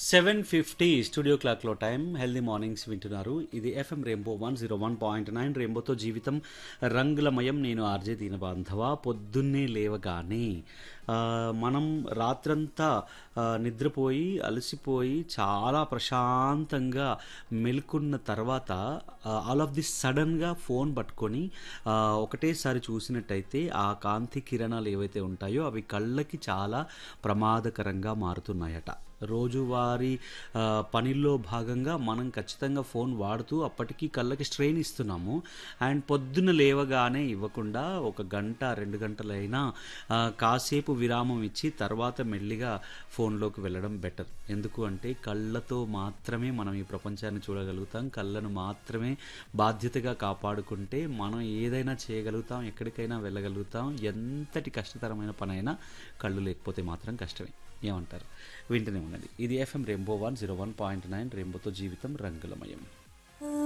seven fifty studio క్లాక్లో time healthy mornings వింటున్నారు ఇది FM rainbow one zero one point nine రెయిన్బోతో జీవితం రంగులమయం నేను ఆర్జే దీన బాంధవ పొద్దున్నే లేవగానే ఆ, మనం రాత్రంతా ఆ, నిద్రపోయి అలసిపోయి చాలా ప్రశాంతంగా మెలుకున్న తర్వాత ఆల్ ఆఫ్ ది సడన్గా ఫోన్ పట్టుకొని ఆ, ఒకటేసారి చూసినట్టయితే ఆ కాంతి కిరణాలు ఏవైతే ఉంటాయో అవి కళ్ళకి చాలా ప్రమాదకరంగా మారుతున్నాయట రోజువారీ ఆ, పనిలో భాగంగా మనం ఖచ్చితంగా ఫోన్ వాడుతూ అప్పటికి కళ్ళకి స్ట్రెయిన్ ఇస్తున్నాము అండ్ పొద్దున్న లేవగానే ఇవ్వకుండా ఒక గంట రెండు గంటలైనా ఆ, కాసేపు విరామం ఇచ్చి తర్వాత మెల్లిగా ఫోన్లోకి వెళ్ళడం బెటర్ ఎందుకు అంటే కళ్ళతో మాత్రమే మనం ఈ ప్రపంచాన్ని చూడగలుగుతాం కళ్ళను మాత్రమే బాధ్యతగా కాపాడుకుంటే మనం ఏదైనా చేయగలుగుతాం ఎక్కడికైనా వెళ్ళగలుగుతాం ఎంతటి కష్టతరమైన పనైనా కళ్ళు లేకపోతే మాత్రం కష్టమే ఏమంటారు వింటూనే ఉండండి ఇది FM rainbow one zero one point nine రెయిన్బోతో జీవితం రంగులమయం